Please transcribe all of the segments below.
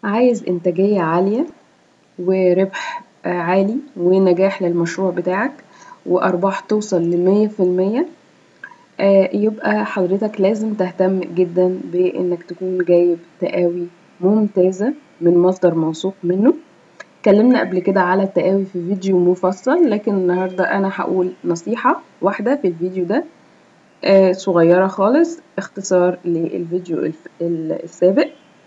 عايز إنتاجية عالية وربح عالي ونجاح للمشروع بتاعك وأرباح توصل لمية في المية يبقى حضرتك لازم تهتم جدا بإنك تكون جايب تقاوي ممتازة من مصدر موثوق منه اتكلمنا قبل كده على التقاوي في فيديو مفصل لكن النهاردة أنا هقول نصيحة واحدة في الفيديو ده صغيرة خالص اختصار للفيديو السابق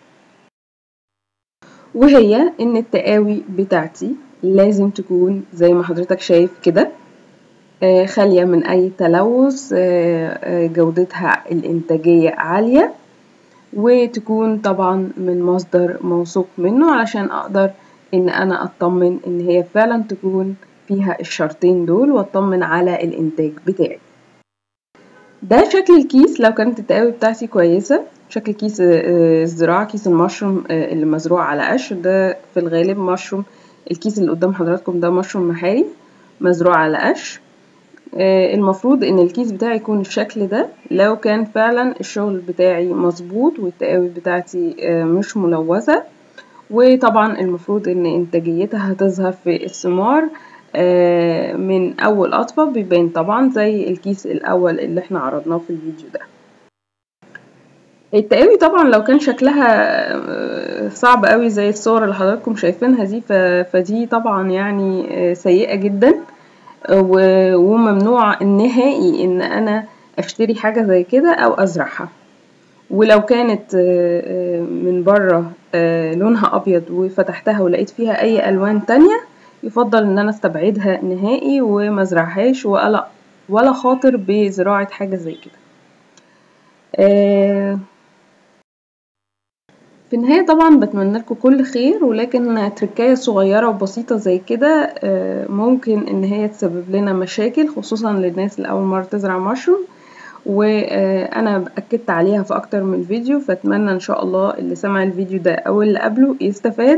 وهي ان التقاوي بتاعتي لازم تكون زي ما حضرتك شايف كده خالية من اي تلوث جودتها الانتاجية عالية وتكون طبعا من مصدر موثوق منه علشان اقدر ان انا اطمن ان هي فعلا تكون فيها الشرطين دول واطمن على الانتاج بتاعي ده شكل الكيس لو كانت التقاوي بتاعتي كويسة شكل كيس الزراعة كيس المشروم اللي مزروع على قش ده في الغالب مشروم الكيس اللي قدام حضراتكم ده مشروم محاري مزروع على قش المفروض ان الكيس بتاعي يكون الشكل ده لو كان فعلا الشغل بتاعي مظبوط والتقاوي بتاعتي مش ملوثة وطبعا المفروض ان انتاجيتها هتظهر في الثمار من اول قطفة بيبان طبعا زي الكيس الاول اللي احنا عرضناه في الفيديو ده التقاوي طبعا لو كان شكلها صعب قوي زي الصور اللي حضراتكم شايفينها دي فدي طبعا يعني سيئة جدا وممنوع النهائي ان انا اشتري حاجة زي كده او ازرعها ولو كانت من بره لونها ابيض وفتحتها ولقيت فيها اي الوان تانية يفضل ان انا استبعدها نهائي وما ازرعهاش ولا ولا خاطر بزراعة حاجة زي كده في النهاية طبعا بتمنى لكم كل خير ولكن تركاية صغيرة وبسيطة زي كده ممكن ان هي تسبب لنا مشاكل خصوصا للناس اللي اول مرة تزرع مشروم وانا اكدت عليها في اكتر من فيديو فاتمنى ان شاء الله اللي سمع الفيديو ده او اللي قبله يستفاد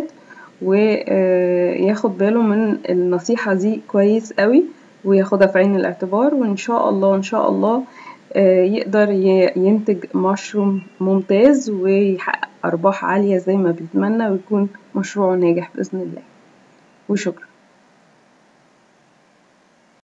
وياخد باله من النصيحة دي كويس قوي وياخدها في عين الاعتبار وان شاء الله ان شاء الله يقدر ينتج مشروم ممتاز ويحقق أرباح عالية زي ما بيتمنى ويكون مشروع ناجح بإذن الله وشكرا